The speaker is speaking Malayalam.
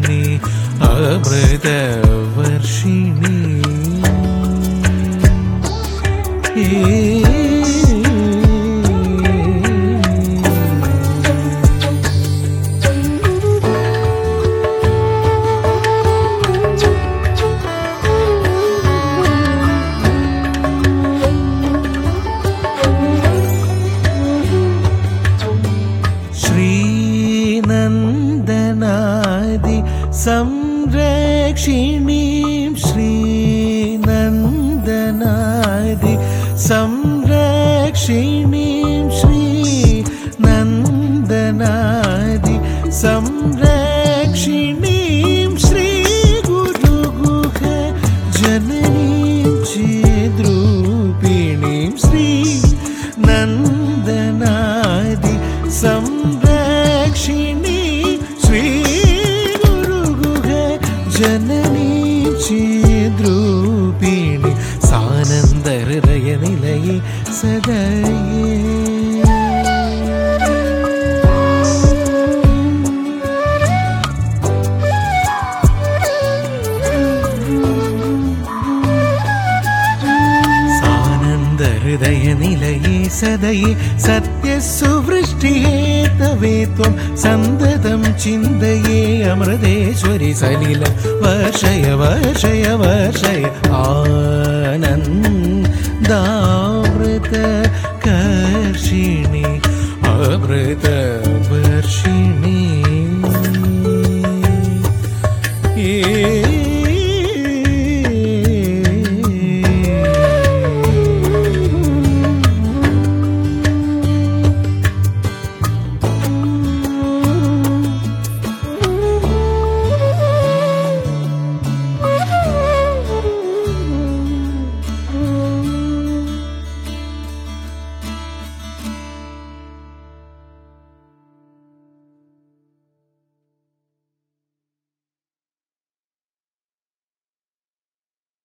വർഷിണി അമൃത വർഷിണി ശ്രീനന്ദനാദി സംരക്ഷിണീം ശ്രീനന്ദനാദി സംരക്ഷിണീം ശ്രീ നന്ദനാദി സംരക്ഷിണീം ശ്രീ ഗുരുഗുഹ ജനനീം ചേദ്രൂപിണീം ശ്രീ നന്ദനാദി സംരക്ഷിണി ശ്രീ ഗുരുഗുഹ ജനനീ ചേദ്രൂപിണി സാനന്ദ ഹൃദയ നിലയെ സദയേ സാനന്ദ ഹൃദയ നിലയേ സദയേ സത്യസുവൃഷ്ടിയേ തവേ ത്വം സന്തതം ചിന്തയേ അമൃതേശ്വരി സലില വർഷയ വർഷയ വർഷയ ആനന്ദാമൃത കർഷിണി അമൃത വർഷിണി ഏ